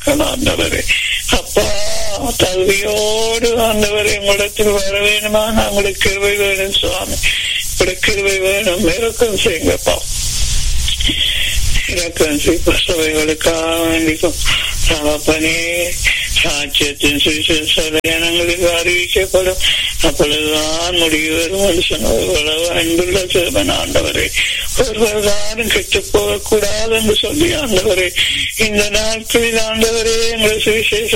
ஆண்டவரே அப்பா தகுதியோடு ஆண்டவரை உங்களிடத்தில் வர வேணுமா உங்களுக்கு கிருவை வேணும் சுவாமி உங்களுடைய கிருவை வேணும் இறக்கம் செய்யுங்கப்பா இறக்கம் செய்ய சபைகளுக்காக வேண்டிக்கும் தகப்பனே சாட்சியத்தின் சுவிசேஷ ஜனங்களுக்கு அறிவிக்கப்படும் அப்பொழுதுதான் முடிவு வரும் என்று சொன்னவர்களோ அன்புள்ள சிறுவன் ஆண்டவரை ஒருவர் தானும் கெட்டு போகக்கூடாது என்று சொல்லி ஆண்டவரை இந்த நாட்களில் ஆண்டவரே எங்களை சுவிசேஷ